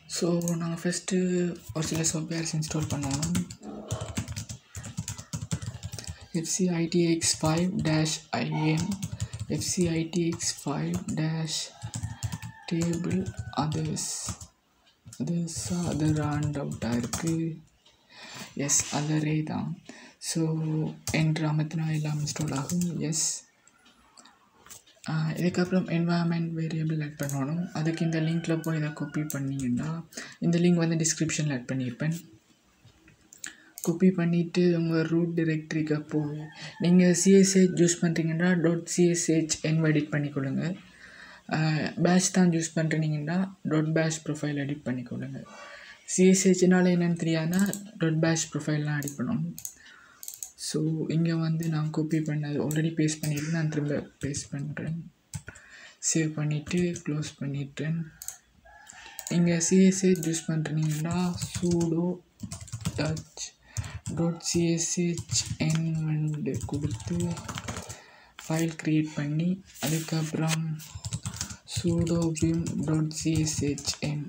so நாங்கள் first ஒரு சில சாஃப்ட்வேர்ஸ் இன்ஸ்டால் பண்ணணும் FCITX five dash IM FCITX five dash table others others other and அவுட்டாக இருக்குது எஸ் அதரே தான் ஸோ என்ற அமர்த்தினா எல்லாம் இன்ஸ்டால் ஆகும் எஸ் இதுக்கப்புறம் என்வாயன்மெண்ட் வேரியபிள் ஆட் பண்ணணும் அதுக்கு இந்த லிங்க்கில் போய் இதை காப்பி பண்ணிங்கன்னா இந்த லிங்க் வந்து டிஸ்கிரிப்ஷனில் ஆட் பண்ணியிருப்பேன் காப்பி பண்ணிவிட்டு உங்கள் ரூட் டிரெக்டரிக்கு போய் நீங்கள் சிஎஸ்ஹெச் யூஸ் பண்ணுறீங்கன்னா டாட் சிஎஸ்ஹெச் என் எடிட் பண்ணிக்கொள்ளுங்க பேஷ் தான் யூஸ் பண்ணுறீங்கன்னா டாட் பேஷ் ப்ரொஃபைல் எடிட் பண்ணிக்கொள்ளுங்க சிஎஸ்ஹெச்னால என்னென்னு தெரியாதுன்னா டாட் பேஷ் ப்ரொஃபைல்லாம் எடிட் பண்ணணும் ஸோ இங்கே வந்து நான் காப்பி பண்ணது ஆல்ரெடி பேஸ்ட் பண்ணியிருக்கேன் நான் திரும்ப பேஸ்ட் பண்ணுறேன் சேவ் பண்ணிவிட்டு க்ளோஸ் பண்ணிட்டேன் இங்கே சிஎஸ்ஹெச் யூஸ் பண்ணுறீங்கன்னா சூடோ டச் டாட் சிஎஸ்ஹெச் என் வந்து கொடுத்து ஃபைல் க்ரியேட் பண்ணி அதுக்கப்புறம் சூடோ விம் டாட் சிஎஸ்ஹெச் என்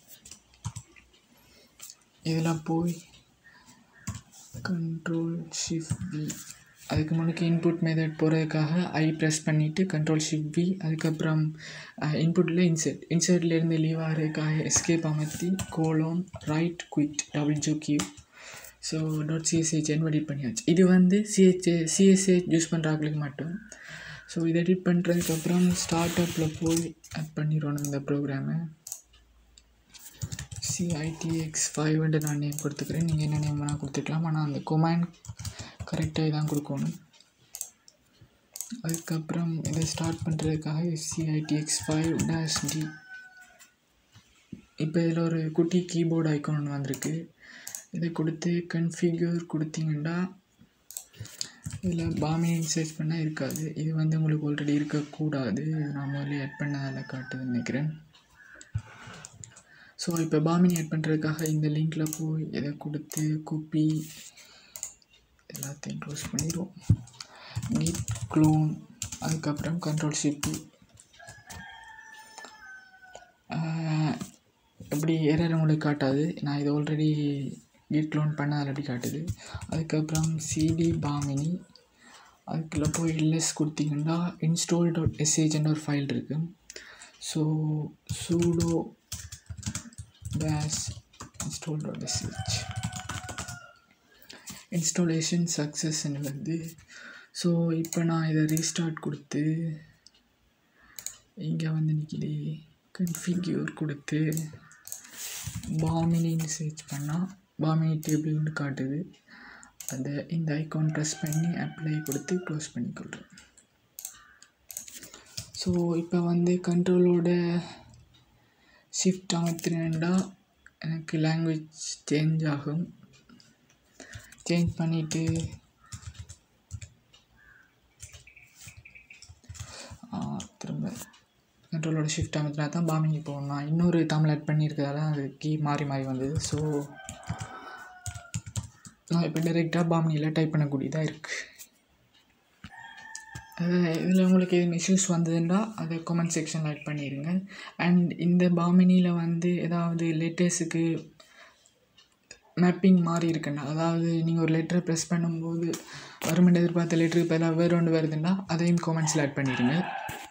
இதில் போய் கண்ட்ரோல் ஷிஃப்ட் வி அதுக்கு முன்னுக்கு இன்புட் மெத்தட் போகிறதுக்காக ஐ ப்ரெஸ் பண்ணிவிட்டு கண்ட்ரோல் ஷிஃப்ட் வி அதுக்கப்புறம் இன்புட்டில் இன்சர்ட் இன்சர்ட்லேருந்து லீவ் ஆகிறதுக்காக எஸ்கேப் அமர்த்தி colon write quit W Q so dot CSH edit பண்ணியாச்சு இது வந்து சிஹெச் சிஎஸ்ஹெச் யூஸ் பண்ணுறாங்களுக்கு மட்டும் ஸோ இதை எடிட் பண்ணுறதுக்கப்புறம் ஸ்டார்ட் அப்பில் போய் ஆட் பண்ணிடுவோம் இந்த ப்ரோக்ராமை சிஐடிஎக்ஸ் ஃபைவ்ன்ட்டு நான் நேம் கொடுத்துக்கிறேன் நீங்கள் என்ன நேம் வேணால் கொடுத்துக்கலாம் ஆனால் அந்த கொமாண்ட் கரெக்டாக தான் கொடுக்கணும் அதுக்கப்புறம் இதை ஸ்டார்ட் பண்ணுறதுக்காக சிஐடிஎக்ஸ் ஃபைவ் டேஷ் டி இப்போ இதில் ஒரு குட்டி கீபோர்டு ஐக்கான் ஒன்று வந்திருக்கு இதை கொடுத்து கன்ஃபிகர் கொடுத்தீங்கன்னா இதில் பாமினி இன்சர்ச் பண்ணால் இருக்காது இது வந்து உங்களுக்கு ஆல்ரெடி இருக்கக்கூடாது நான் முதல்ல ஆட் பண்ணதில் காட்டுதுன்னு நினைக்கிறேன் ஸோ இப்போ பாமினி ஆட் பண்ணுறதுக்காக இந்த லிங்க்கில் போய் இதை கொடுத்து குப்பி எல்லாத்தையும் க்ளோஸ் பண்ணிடுவோம் நீட் க்ளோன் அதுக்கப்புறம் கண்ட்ரோல் ஷிஃப்டி எப்படி எரர் உங்களுக்கு காட்டாது நான் இது ஆல்ரெடி கீட் க்ளோன் பண்ண அதில் எப்படி காட்டுது அதுக்கப்புறம் சிடி பாமினி அதுக்குள்ளே போய் எல்எஸ் கொடுத்தீங்கன்னா இன்ஸ்டால் டாட் எஸ்ஏஜ்னு ஒரு ஃபைல் இருக்குது so sudo dash install.sh installation சக்ஸஸ்ன்னு வந்து ஸோ இப்போ நான் இதை ரீஸ்டார்ட் கொடுத்து இங்கே வந்து நிற்கிது கன்ஃபிக்யூர் கொடுத்து பாமினின்னு சர்ச் பண்ணால் பாமினி டேபிள்னு காட்டுது அதை இந்த ஐக்கான் ப்ரெஸ் பண்ணி அப்ளை கொடுத்து க்ளோஸ் பண்ணிக்கொள்கிறேன் ஸோ இப்போ வந்து கண்ட்ரோலோட ஷிஃப்ட் அமர்த்தினேன்டா எனக்கு லாங்குவேஜ் சேஞ்ச் ஆகும் சேஞ்ச் பண்ணிவிட்டு திரும்ப கண்ட்ரோலோட ஷிஃப்ட் அமர்த்தினா தான் பாமினி போகணும் நான் இன்னொரு தமிழ் ஆட் பண்ணியிருக்கிறதால அது கீ மாறி மாறி வந்தது ஸோ நான் இப்போ டைரெக்டாக பாமினியில் டைப் பண்ணக்கூடியதாக இருக்குது இதில் உங்களுக்கு எதுவும் இஷ்யூஸ் வந்ததுன்னா அதை கமெண்ட் செக்ஷனில் ஆட் பண்ணிடுங்க அண்ட் இந்த பாமினியில் வந்து ஏதாவது லெட்டர்ஸுக்கு மேப்பிங் மாறி இருக்குன்னா அதாவது நீங்கள் ஒரு லெட்டரை ப்ரெஸ் பண்ணும்போது வருமெண்ட் எதிர்பார்த்த லெட்டருக்கு பதிலாக வேறு ஒன்று வருதுன்னா அதையும் கமெண்ட்ஸில் ஆட் பண்ணிடுங்க